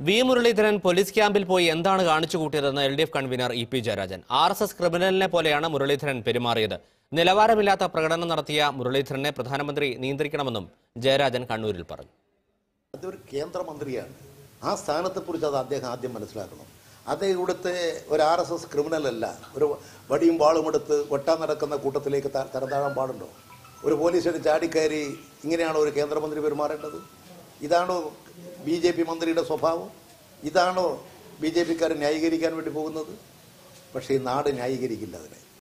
V Muraleedharan police ക്യാമ്പിൽ പോയി എന്താണ് കാണിച്ചു കൂട്ടിയതെന്ന് L D F convener E P Jayarajan R S S ക്രിമിനലിനെ പോലെയാണ് മുരളീധരൻ പെരുമാറിയത് നിലവാരമില്ലാത്ത പ്രകടനം നടത്തിയ മുരളീധരനെ പ്രധാനമന്ത്രി നിയന്ത്രിക്കണമെന്നും ജയരാജൻ കണ്ണൂരിൽ പറഞ്ഞു അതൊരു കേന്ദ്രമന്ത്രിയാണ് ആ സ്ഥാനത്തെക്കുറിച്ച് അത് അദ്ദേഹം ആദ്യം മനസ്സിലാക്കണം അദ്ദേഹം ഇവിടുത്തെ ഒരു ആർ എസ് എസ് ക്രിമിനൽ അല്ല ഒരു വടിയും വാളും എടുത്ത് വെട്ടാൻ നടക്കുന്ന കൂട്ടത്തിലേക്ക് ത- തരംതാഴാൻ പാടുണ്ടോ ഒരു പോലീസിന് ചാടിക്കയറി ഇങ്ങനെയാണോ ഒരു കേന്ദ്രമന്ത്രി പെരുമാറേണ്ടത് ഇതാണോ ബി ജെ പി മന്ത്രിയുടെ സ്വഭാവം ഇതാണോ ബി ജെ പിക്കാർ ന്യായീകരിക്കാൻ വേണ്ടി പോകുന്നത് പക്ഷേ ഈ നാട് ന്യായീകരിക്കില്ല അതിനെ